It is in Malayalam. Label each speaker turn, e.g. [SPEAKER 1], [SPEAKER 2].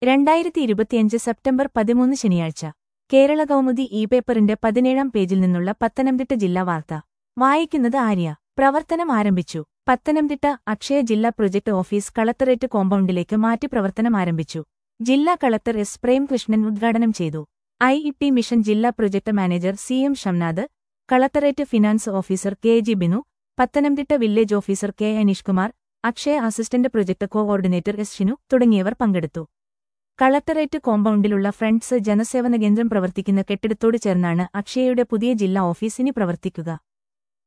[SPEAKER 1] രണ്ടായിരത്തി ഇരുപത്തിയഞ്ച് സെപ്റ്റംബർ പതിമൂന്ന് ശനിയാഴ്ച കേരള കൗമുദി ഇ പേപ്പറിന്റെ പതിനേഴാം പേജിൽ നിന്നുള്ള പത്തനംതിട്ട ജില്ലാ വാർത്ത വായിക്കുന്നത് ആര്യ പ്രവർത്തനം ആരംഭിച്ചു പത്തനംതിട്ട അക്ഷയ ജില്ലാ പ്രൊജക്ട് ഓഫീസ് കളക്ടറേറ്റ് കോമ്പൗണ്ടിലേക്ക് മാറ്റി പ്രവർത്തനം ആരംഭിച്ചു ജില്ലാ കളക്ടർ എസ് പ്രേംകൃഷ്ണൻ ഉദ്ഘാടനം ചെയ്തു ഐ ഇ ടി മിഷൻ ജില്ലാ project manager C M Shamnad collectorate finance officer K G Binu Pathanamthitta village officer K Aneeshkumar Akshaya assistant project coordinator S Shinu തുടങ്ങിയവർ പങ്കെടുത്തു കളക്ടറേറ്റ് കോമ്പൗണ്ടിലുള്ള ഫ്രണ്ട്സ് ജനസേവന കേന്ദ്രം പ്രവർത്തിക്കുന്ന കെട്ടിടത്തോട് ചേർന്നാണ് അക്ഷയയുടെ പുതിയ ജില്ലാ ഓഫീസിനി പ്രവർത്തിക്കുക